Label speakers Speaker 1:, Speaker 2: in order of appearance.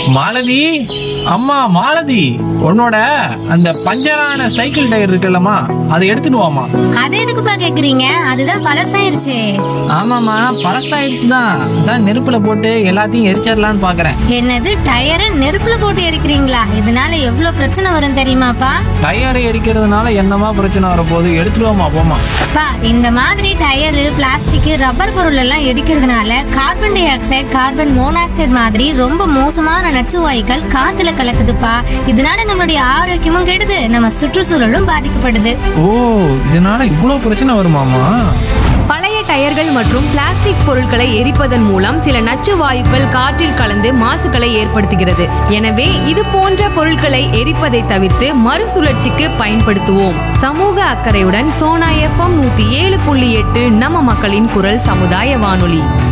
Speaker 1: மாலதி அம்மா மாலதி உன்னோட அந்த பஞ்சரான சைக்கிள் டயர் இருக்குல்லம்மா அதை எடுத்துட்டு வாமா
Speaker 2: அது எதுக்குப்பா கேக்குறீங்க அதுதான் பழசாயிருச்சு
Speaker 1: ஆமாம்மா பழசாயிடுச்சு தான் அதான் நெருப்புல போட்டு எல்லாத்தையும் எரிச்சிடலான்னு பாக்குறேன்
Speaker 2: என்னது டயரை நெருப்புல போட்டு எரிக்கிறீங்களா இதனால எவ்வளவு பிரச்சனை வரும் தெரியுமாப்பா
Speaker 1: டயர் எரிக்கிறதுனால என்னமா பிரச்சனை வரப்போகுது எடுத்துட்டு வாமா போமா
Speaker 2: பா இந்த மாதிரி டயரு பிளாஸ்டிக் ரப்பர் பொருள் எல்லாம் எரிக்கிறதுனால carbon dioxide carbon monoxide மாதிரி ரொம்ப மோசமான நச்சு வாயுக்கள் காத்துல கலக்குதுப்பா இதனால நம்மளுடைய ஆரோக்கியமும் கெடுது நம்ம சுற்றுச்சூழலும் பாதிக்கப்படுது
Speaker 1: ஓ இதனால இவ்வளோ பிரச்சனை வருமாமா
Speaker 3: பழைய டயர்கள் மற்றும் பிளாஸ்டிக் பொருட்களை எரிப்பதன் மூலம் சில நச்சு வாயுக்கள் காற்றில் கலந்து மாசுகளை ஏற்படுத்துகிறது எனவே இது போன்ற பொருட்களை எரிப்பதை தவிர்த்து மறுசுழற்சிக்கு பயன்படுத்துவோம் சமூக அக்கறையுடன் சோனா எஃப்எம் நூத்தி ஏழு புள்ளி எட்டு நம்ம மக்களின் குரல் சமுதாய வானொலி